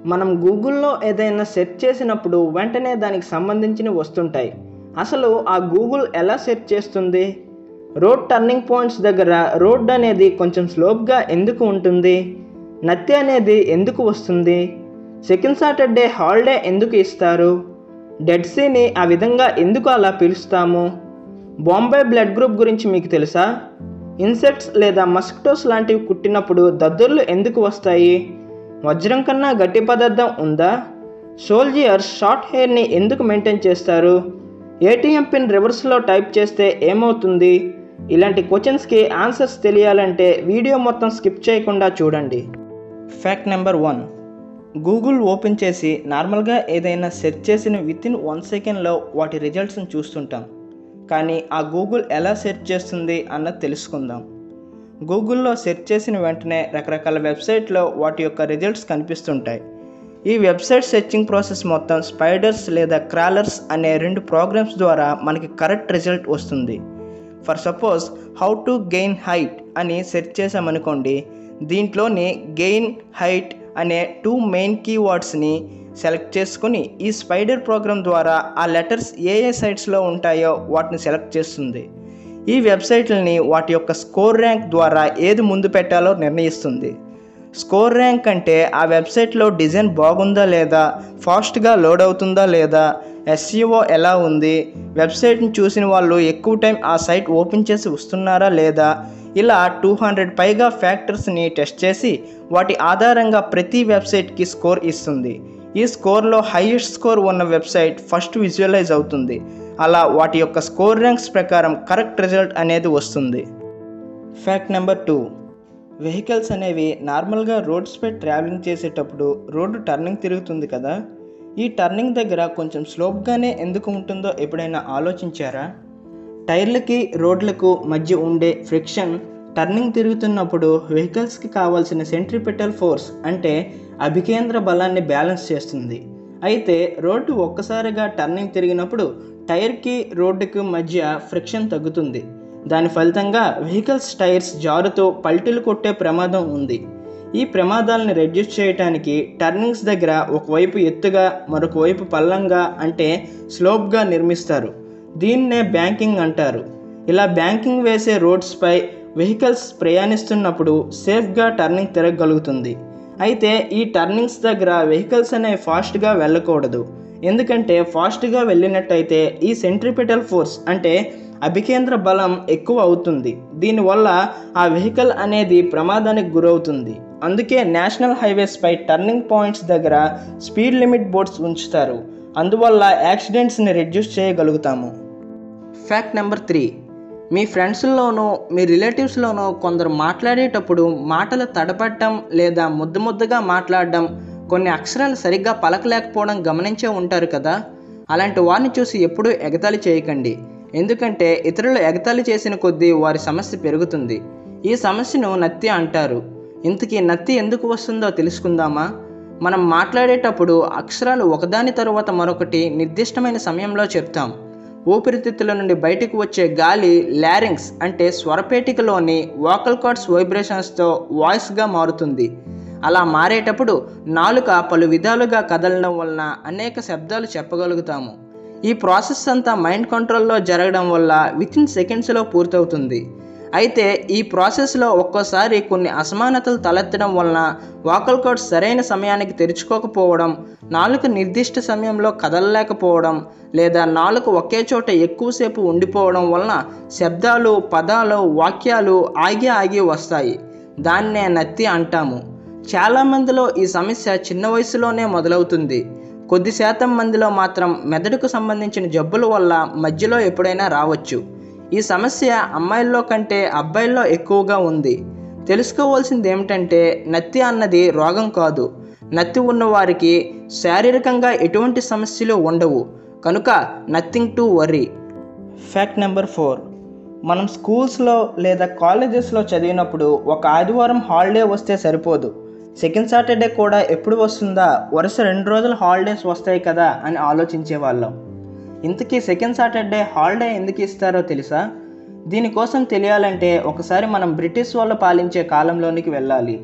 మనం గూగుల్లో ఏదైనా సెర్చ్ చేసినప్పుడు వెంటనే దానికి సంబంధించినవి వస్తుంటాయి అసలు ఆ గూగుల్ ఎలా సెర్చ్ చేస్తుంది రోడ్ టర్నింగ్ పాయింట్స్ దగ్గర రోడ్ అనేది కొంచెం స్లోప్గా ఎందుకు ఉంటుంది నత్తి అనేది ఎందుకు వస్తుంది సెకండ్ సాటర్డే హాలిడే ఎందుకు ఇస్తారు డెడ్ సీని ఆ విధంగా ఎందుకు అలా పిలుస్తాము బాంబే బ్లడ్ గ్రూప్ గురించి మీకు తెలుసా ఇన్సెక్ట్స్ లేదా మస్కిటోస్ లాంటివి కుట్టినప్పుడు దద్దుర్లు ఎందుకు వస్తాయి వజ్రం కన్నా గట్టి పదార్థం ఉందా సోల్జియర్స్ షార్ట్ హెయిర్ని ఎందుకు మెయింటైన్ చేస్తారు ఏటీఎం పిన్ రివర్స్లో టైప్ చేస్తే ఏమవుతుంది ఇలాంటి క్వశ్చన్స్కి ఆన్సర్స్ తెలియాలంటే వీడియో మొత్తం స్కిప్ చేయకుండా చూడండి fact number one Google open చేసి నార్మల్గా ఏదైనా సెర్చ్ చేసిన విత్ ఇన్ వన్ సెకండ్లో వాటి రిజల్ట్స్ని చూస్తుంటాం కానీ ఆ గూగుల్ ఎలా సెర్చ్ చేస్తుంది అన్నది తెలుసుకుందాం గూగుల్లో సెర్చ్ చేసిన వెంటనే రకరకాల వెబ్సైట్లో వాటి యొక్క రిజల్ట్స్ కనిపిస్తుంటాయి ఈ వెబ్సైట్ సెర్చింగ్ ప్రాసెస్ మొత్తం స్పైడర్స్ లేదా క్రాలర్స్ అనే రెండు ప్రోగ్రామ్స్ ద్వారా మనకి కరెక్ట్ రిజల్ట్ వస్తుంది for suppose how to gain height అని సెర్చ్ చేసామనుకోండి దీంట్లోని గెయిన్ హైట్ అనే టూ మెయిన్ కీవర్డ్స్ని సెలెక్ట్ చేసుకుని ఈ స్పైడర్ ప్రోగ్రామ్ ద్వారా ఆ లెటర్స్ ఏ ఏ సైట్స్లో ఉంటాయో వాటిని సెలెక్ట్ చేస్తుంది ఈ వెబ్సైట్లని వాటి యొక్క స్కోర్ ర్యాంక్ ద్వారా ఏది ముందు పెట్టాలో నిర్ణయిస్తుంది స్కోర్ ర్యాంక్ అంటే ఆ వెబ్సైట్లో డిజైన్ బాగుందా లేదా ఫాస్ట్గా లోడ్ అవుతుందా లేదా ఎస్ఈఓ ఎలా ఉంది వెబ్సైట్ని చూసిన వాళ్ళు ఎక్కువ టైం ఆ సైట్ ఓపెన్ చేసి వస్తున్నారా లేదా ఇలా టూ హండ్రెడ్ పైగా ఫ్యాక్టర్స్ని టెస్ట్ చేసి వాటి ఆధారంగా ప్రతి వెబ్సైట్కి స్కోర్ ఇస్తుంది ఈ స్కోర్లో హైయెస్ట్ స్కోర్ ఉన్న వెబ్సైట్ ఫస్ట్ విజువలైజ్ అవుతుంది అలా వాటి యొక్క స్కోర్ ర్యాంక్స్ ప్రకారం కరెక్ట్ రిజల్ట్ అనేది వస్తుంది ఫ్యాక్ట్ నెంబర్ టూ వెహికల్స్ అనేవి నార్మల్గా రోడ్స్పై ట్రావెలింగ్ చేసేటప్పుడు రోడ్డు టర్నింగ్ తిరుగుతుంది కదా ఈ టర్నింగ్ దగ్గర కొంచెం స్లోప్గానే ఎందుకు ఉంటుందో ఎప్పుడైనా ఆలోచించారా టైర్లకి రోడ్లకు మధ్య ఉండే ఫ్రిక్షన్ టర్నింగ్ తిరుగుతున్నప్పుడు వెహికల్స్కి కావాల్సిన సెంట్రిపెటల్ ఫోర్స్ అంటే అభికేంద్ర బలాన్ని బ్యాలెన్స్ చేస్తుంది అయితే రోడ్డు ఒక్కసారిగా టర్నింగ్ తిరిగినప్పుడు టైర్కి రోడ్డుకి మధ్య ఫ్రిక్షన్ తగ్గుతుంది దాని ఫలితంగా వెహికల్స్ టైర్స్ జారుతో పల్టీలు కొట్టే ప్రమాదం ఉంది ఈ ప్రమాదాలను రెడ్యూస్ చేయడానికి టర్నింగ్స్ దగ్గర ఒకవైపు ఎత్తుగా మరొక వైపు పల్లంగా అంటే స్లోప్గా నిర్మిస్తారు దీన్నే బ్యాంకింగ్ అంటారు ఇలా బ్యాంకింగ్ వేసే రోడ్స్పై వెహికల్స్ ప్రయాణిస్తున్నప్పుడు సేఫ్గా టర్నింగ్ తిరగగలుగుతుంది అయితే ఈ టర్నింగ్స్ దగ్గర వెహికల్స్ అనేవి ఫాస్ట్గా వెళ్ళకూడదు ఎందుకంటే ఫాస్ట్గా వెళ్ళినట్టయితే ఈ సెంట్రిపెటల్ ఫోర్స్ అంటే అభికేంద్ర బలం ఎక్కువ అవుతుంది దీనివల్ల ఆ వెహికల్ అనేది ప్రమాదానికి గురవుతుంది అందుకే నేషనల్ హైవేస్పై టర్నింగ్ పాయింట్స్ దగ్గర స్పీడ్ లిమిట్ బోర్డ్స్ ఉంచుతారు అందువల్ల యాక్సిడెంట్స్ని రెడ్యూస్ చేయగలుగుతాము ఫ్యాక్ట్ నెంబర్ త్రీ మీ ఫ్రెండ్స్లోనూ మీ రిలేటివ్స్లోనూ కొందరు మాట్లాడేటప్పుడు మాటలు తడపడటం లేదా ముద్దు ముద్దుగా మాట్లాడడం కొన్ని అక్షరాలు సరిగ్గా పలకలేకపోవడం గమనించే ఉంటారు కదా అలాంటి వారిని చూసి ఎప్పుడూ ఎగతాళి చేయకండి ఎందుకంటే ఇతరులు ఎగతాళి చేసిన కొద్దీ వారి సమస్య పెరుగుతుంది ఈ సమస్యను నత్తి అంటారు ఇంతకీ నత్తి ఎందుకు వస్తుందో తెలుసుకుందామా మనం మాట్లాడేటప్పుడు అక్షరాలు ఒకదాని తరువాత మరొకటి నిర్దిష్టమైన సమయంలో చెప్తాం ఊపిరితిత్తుల నుండి బయటకు వచ్చే గాలి లారింగ్స్ అంటే స్వరపేటికలోని వాకల్ కార్డ్స్ వైబ్రేషన్స్తో వాయిస్గా మారుతుంది అలా మారేటప్పుడు నాలుక పలు విధాలుగా కదలడం వలన అనేక శబ్దాలు చెప్పగలుగుతాము ఈ ప్రాసెస్ అంతా మైండ్ కంట్రోల్లో జరగడం వల్ల విత్ ఇన్ సెకండ్స్లో పూర్తవుతుంది అయితే ఈ ప్రాసెస్లో ఒక్కోసారి కొన్ని అసమానతలు తలెత్తడం వలన వాకల్ కార్డ్స్ సరైన సమయానికి తెరుచుకోకపోవడం నాలుక నిర్దిష్ట సమయంలో కదలలేకపోవడం లేదా నాలుక ఒకే చోట ఎక్కువసేపు ఉండిపోవడం వలన శబ్దాలు పదాలు వాక్యాలు ఆగి ఆగి వస్తాయి దాన్నే నత్తి అంటాము చాలామందిలో ఈ సమస్య చిన్న వయసులోనే మొదలవుతుంది కొద్ది శాతం మందిలో మాత్రం మెదడుకు సంబంధించిన జబ్బుల వల్ల మధ్యలో ఎప్పుడైనా రావచ్చు ఈ సమస్య అమ్మాయిల్లో కంటే అబ్బాయిల్లో ఎక్కువగా ఉంది తెలుసుకోవాల్సింది ఏమిటంటే నత్తి అన్నది రోగం కాదు నత్తి ఉన్నవారికి శారీరకంగా ఎటువంటి సమస్యలు ఉండవు కనుక nothing to worry fact number four మనం స్కూల్స్లో లేదా కాలేజెస్లో చదివినప్పుడు ఒక ఆదివారం హాలిడే వస్తే సరిపోదు సెకండ్ సాటర్డే కూడా ఎప్పుడు వస్తుందా వరుస రెండు రోజులు హాలిడేస్ వస్తాయి కదా అని ఆలోచించే వాళ్ళం ఇంతకీ సెకండ్ సాటర్డే హాలిడే ఎందుకు ఇస్తారో తెలుసా దీనికోసం తెలియాలంటే ఒకసారి మనం బ్రిటిష్ వాళ్ళు పాలించే కాలంలోనికి వెళ్ళాలి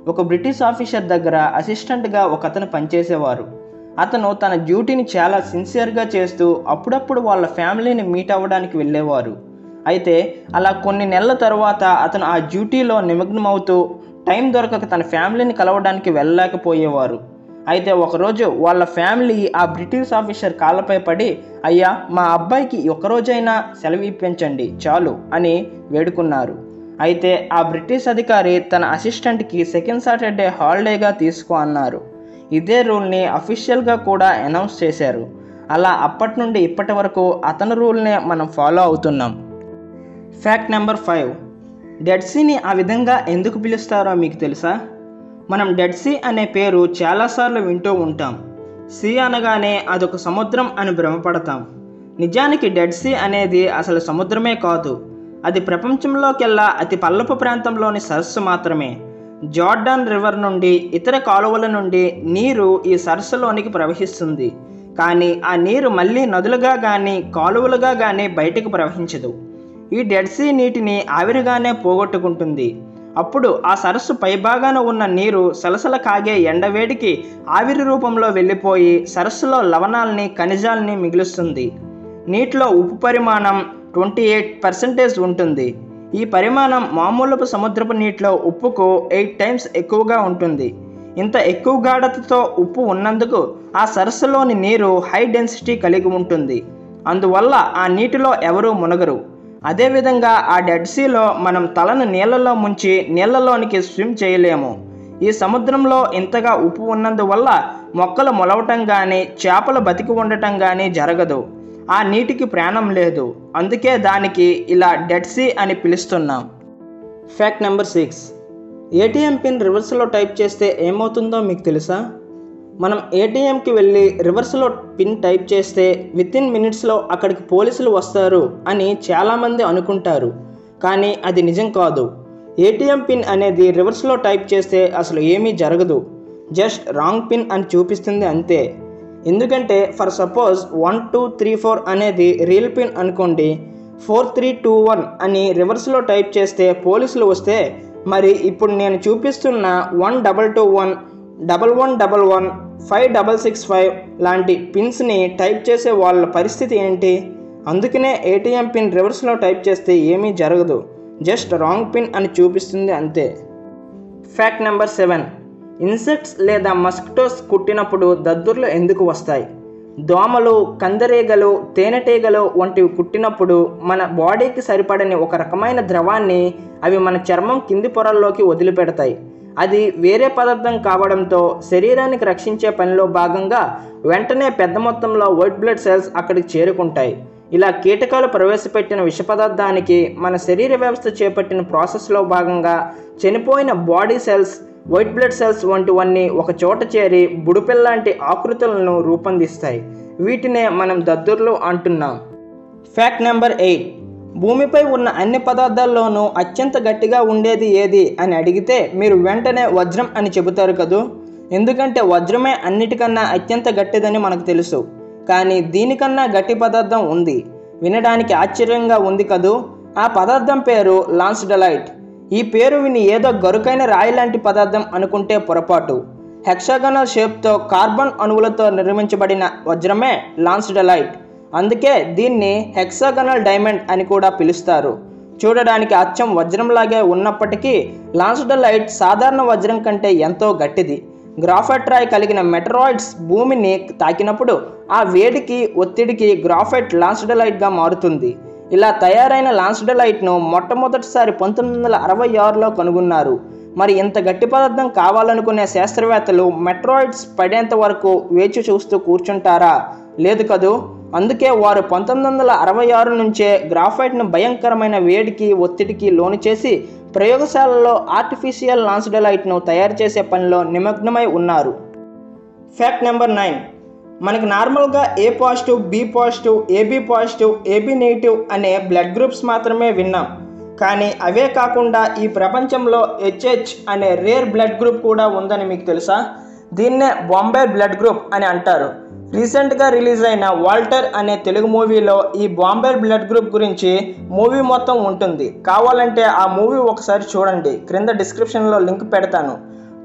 ఒక బ్రిటిష్ ఆఫీసర్ దగ్గర అసిస్టెంట్గా ఒక అతను పనిచేసేవారు అతను తన డ్యూటీని చాలా సిన్సియర్గా చేస్తూ అప్పుడప్పుడు వాళ్ళ ఫ్యామిలీని మీట్ అవ్వడానికి వెళ్ళేవారు అయితే అలా కొన్ని నెలల తర్వాత అతను ఆ డ్యూటీలో నిమగ్నమవుతూ టైం దొరకక తన ఫ్యామిలీని కలవడానికి వెళ్ళలేకపోయేవారు అయితే ఒకరోజు వాళ్ళ ఫ్యామిలీ ఆ బ్రిటిష్ ఆఫీసర్ కాళ్ళపై పడి అయ్యా మా అబ్బాయికి ఒక్కరోజైనా సెలవు ఇప్పించండి చాలు అని వేడుకున్నారు అయితే ఆ బ్రిటిష్ అధికారి తన అసిస్టెంట్కి సెకండ్ సాటర్డే హాలిడేగా తీసుకో అన్నారు ఇదే రూల్ని అఫీషియల్గా కూడా అనౌన్స్ చేశారు అలా అప్పటి నుండి ఇప్పటి వరకు అతని రూల్నే మనం ఫాలో అవుతున్నాం ఫ్యాక్ట్ నెంబర్ ఫైవ్ డెడ్ సీని ఆ విధంగా ఎందుకు పిలుస్తారో మీకు తెలుసా మనం డెడ్ సీ అనే పేరు చాలాసార్లు వింటూ ఉంటాం సీ అనగానే అదొక సముద్రం అని భ్రమపడతాం నిజానికి డెడ్ సీ అనేది అసలు సముద్రమే కాదు అది ప్రపంచంలోకెల్లా అతి పల్లపు ప్రాంతంలోని సరస్సు మాత్రమే జార్డాన్ రివర్ నుండి ఇతర కాలువల నుండి నీరు ఈ సరస్సులోనికి ప్రవహిస్తుంది కానీ ఆ నీరు మళ్ళీ నదులుగా కానీ కాలువలుగా కానీ బయటకు ప్రవహించదు ఈ డెడ్ సీ నీటిని ఆవిరిగానే పోగొట్టుకుంటుంది అప్పుడు ఆ సరస్సు పైభాగాన ఉన్న నీరు సలసల కాగే ఎండవేడికి ఆవిరి రూపంలో వెళ్ళిపోయి సరస్సులో లవణాలని ఖనిజాలని మిగులుస్తుంది నీటిలో ఉప్పు పరిమాణం ట్వంటీ ఎయిట్ పర్సెంటేజ్ ఉంటుంది ఈ పరిమాణం మామూలపు సముద్రపు నీటిలో ఉప్పుకు ఎయిట్ టైమ్స్ ఎక్కువగా ఉంటుంది ఇంత ఎక్కువ గాఢతతో ఉప్పు ఉన్నందుకు ఆ సరస్సులోని నీరు హై డెన్సిటీ కలిగి ఉంటుంది అందువల్ల ఆ నీటిలో ఎవరూ మునగరు అదేవిధంగా ఆ డెడ్ సీలో మనం తలను నీళ్ళలో ముంచి నీళ్ళలోనికి స్విమ్ చేయలేము ఈ సముద్రంలో ఇంతగా ఉప్పు ఉన్నందువల్ల మొక్కలు మొలవటం కానీ చేపలు బతికి ఉండటం కానీ జరగదు ఆ నీటికి ప్రాణం లేదు అందుకే దానికి ఇలా డెడ్ సీ అని పిలుస్తున్నాం fact number six ATM pin రివర్స్లో టైప్ చేస్తే ఏమవుతుందో మీకు తెలుసా మనం ఏటీఎంకి వెళ్ళి రివర్స్లో పిన్ టైప్ చేస్తే విత్ ఇన్ మినిట్స్లో అక్కడికి పోలీసులు వస్తారు అని చాలామంది అనుకుంటారు కానీ అది నిజం కాదు ఏటీఎం పిన్ అనేది రివర్స్లో టైప్ చేస్తే అసలు ఏమీ జరగదు జస్ట్ రాంగ్ పిన్ అని చూపిస్తుంది అంతే ఎందుకంటే for suppose one two three four అనేది రియల్ పిన్ అనుకోండి ఫోర్ త్రీ టూ వన్ అని రివర్స్లో టైప్ చేస్తే పోలీసులు వస్తే మరి ఇప్పుడు నేను చూపిస్తున్న one double two one double one double one five double six five లాంటి పిన్స్ని టైప్ చేసే వాళ్ళ పరిస్థితి ఏంటి అందుకనే ఏటీఎం పిన్ రివర్స్లో టైప్ చేస్తే ఏమీ జరగదు జస్ట్ రాంగ్ పిన్ అని చూపిస్తుంది అంతే ఫ్యాక్ట్ నెంబర్ సెవెన్ ఇన్సెక్ట్స్ లేదా మస్కిటోస్ కుట్టినప్పుడు దద్దుర్లు ఎందుకు వస్తాయి దోమలు కందరీగలు తేనెటీగలు వంటివి కుట్టినప్పుడు మన బాడీకి సరిపడని ఒక రకమైన ద్రవాన్ని అవి మన చర్మం కింది పొరల్లోకి వదిలిపెడతాయి అది వేరే పదార్థం కావడంతో శరీరానికి రక్షించే పనిలో భాగంగా వెంటనే పెద్ద మొత్తంలో వైట్ బ్లడ్ సెల్స్ అక్కడికి చేరుకుంటాయి ఇలా కీటకాలు ప్రవేశపెట్టిన విష పదార్థానికి మన శరీర వ్యవస్థ చేపట్టిన ప్రాసెస్లో భాగంగా చనిపోయిన body cells white blood cells వంటివన్నీ ఒక చోట చేరి బుడిపెల్లాంటి ఆకృతులను రూపొందిస్తాయి వీటినే మనం దద్దుర్లు అంటున్నాం ఫ్యాక్ట్ నెంబర్ ఎయిట్ భూమిపై ఉన్న అన్ని పదార్థాల్లోనూ అత్యంత గట్టిగా ఉండేది ఏది అని అడిగితే మీరు వెంటనే వజ్రం అని చెబుతారు కదూ ఎందుకంటే వజ్రమే అన్నిటికన్నా అత్యంత గట్టిదని మనకు తెలుసు కానీ దీనికన్నా గట్టి పదార్థం ఉంది వినడానికి ఆశ్చర్యంగా ఉంది కదూ ఆ పదార్థం పేరు లాన్స్డలైట్ ఈ పేరు విని ఏదో గరుకైన రాయి లాంటి పదార్థం అనుకుంటే పొరపాటు హెక్సాగనల్ షేప్తో కార్బన్ అణువులతో నిర్మించబడిన వజ్రమే లాన్స్డలైట్ అందుకే దీన్ని హెక్సాగనల్ డైమండ్ అని కూడా పిలుస్తారు చూడడానికి అచ్చం వజ్రంలాగే ఉన్నప్పటికీ లాన్స్డలైట్ సాధారణ వజ్రం కంటే ఎంతో గట్టిది గ్రాఫైట్ రాయి కలిగిన మెటరాయిడ్స్ భూమిని తాకినప్పుడు ఆ వేడికి ఒత్తిడికి గ్రాఫైట్ లాన్స్డలైట్గా మారుతుంది ఇలా తయారైన లాన్స్డలైట్ను మొట్టమొదటిసారి పంతొమ్మిది వందల అరవై ఆరులో కనుగొన్నారు మరి ఇంత గట్టి పదార్థం కావాలనుకునే శాస్త్రవేత్తలు మెట్రాయిడ్స్ పడేంత వరకు వేచి చూస్తూ కూర్చుంటారా లేదు కదూ అందుకే వారు పంతొమ్మిది వందల అరవై ఆరు నుంచే గ్రాఫైట్ను భయంకరమైన వేడికి ఒత్తిడికి లోను చేసి ప్రయోగశాలలో ఆర్టిఫిషియల్ లాన్స్డలైట్ను తయారు చేసే పనిలో నిమగ్నమై ఉన్నారు ఫ్యాక్ట్ నెంబర్ నైన్ మనకి నార్మల్గా A positive B positive AB positive AB negative అనే బ్లడ్ గ్రూప్స్ మాత్రమే విన్నాం కానీ అవే కాకుండా ఈ ప్రపంచంలో హెచ్హెచ్ అనే రేర్ బ్లడ్ గ్రూప్ కూడా ఉందని మీకు తెలుసా దీన్నే బాంబే బ్లడ్ గ్రూప్ అని అంటారు రీసెంట్గా రిలీజ్ అయిన వాల్టర్ అనే తెలుగు మూవీలో ఈ బాంబే బ్లడ్ గ్రూప్ గురించి మూవీ మొత్తం ఉంటుంది కావాలంటే ఆ మూవీ ఒకసారి చూడండి క్రింద డిస్క్రిప్షన్లో లింక్ పెడతాను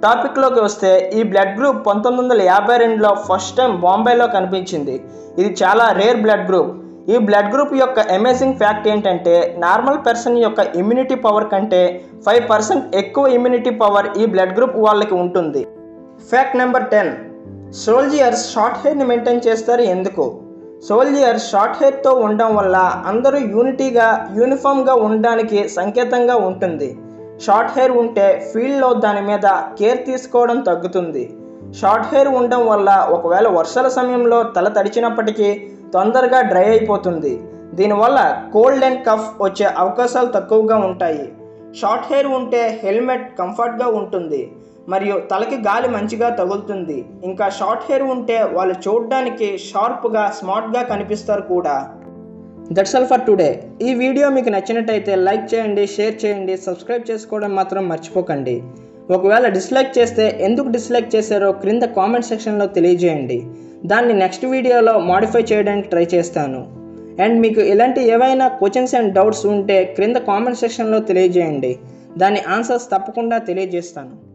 టాపిక్లోకి వస్తే ఈ బ్లడ్ గ్రూప్ పంతొమ్మిది వందల యాభై రెండులో ఫస్ట్ టైం బాంబేలో కనిపించింది ఇది చాలా రేర్ బ్లడ్ గ్రూప్ ఈ బ్లడ్ గ్రూప్ యొక్క అమేజింగ్ ఫ్యాక్ట్ ఏంటంటే నార్మల్ పర్సన్ యొక్క ఇమ్యూనిటీ పవర్ కంటే ఫైవ్ పర్సెంట్ ఎక్కువ ఇమ్యూనిటీ పవర్ ఈ బ్లడ్ గ్రూప్ వాళ్ళకి ఉంటుంది fact number ten soldiers short హెయిర్ని మెయింటైన్ చేస్తారు ఎందుకు సోల్జియర్స్ షార్ట్ హెయిర్తో ఉండడం వల్ల అందరూ యూనిటీగా యూనిఫామ్గా ఉండడానికి సంకేతంగా ఉంటుంది షార్ట్ హెయిర్ ఉంటే ఫీల్డ్లో దాని మీద కేర్ తీసుకోవడం తగ్గుతుంది షార్ట్ హెయిర్ ఉండడం వల్ల ఒకవేళ వర్షాల సమయంలో తల తడిచినప్పటికీ తొందరగా డ్రై అయిపోతుంది దీనివల్ల కోల్డ్ అండ్ కఫ్ వచ్చే అవకాశాలు తక్కువగా ఉంటాయి షార్ట్ హెయిర్ ఉంటే హెల్మెట్ కంఫర్ట్గా ఉంటుంది మరియు తలకి గాలి మంచిగా తగులుతుంది ఇంకా షార్ట్ హెయిర్ ఉంటే వాళ్ళు చూడడానికి షార్ప్గా స్మార్ట్గా కనిపిస్తారు కూడా దట్స్ ఆల్ ఫర్ టుడే ఈ వీడియో మీకు నచ్చినట్టయితే లైక్ చేయండి షేర్ చేయండి సబ్స్క్రైబ్ చేసుకోవడం మాత్రం మర్చిపోకండి ఒకవేళ డిస్లైక్ చేస్తే ఎందుకు డిస్లైక్ చేశారో క్రింద కామెంట్ సెక్షన్లో తెలియజేయండి దాన్ని నెక్స్ట్ వీడియోలో మాడిఫై చేయడానికి ట్రై చేస్తాను అండ్ మీకు ఇలాంటి ఏవైనా క్వశ్చన్స్ అండ్ డౌట్స్ ఉంటే క్రింద కామెంట్ సెక్షన్లో తెలియజేయండి దాని ఆన్సర్స్ తప్పకుండా తెలియజేస్తాను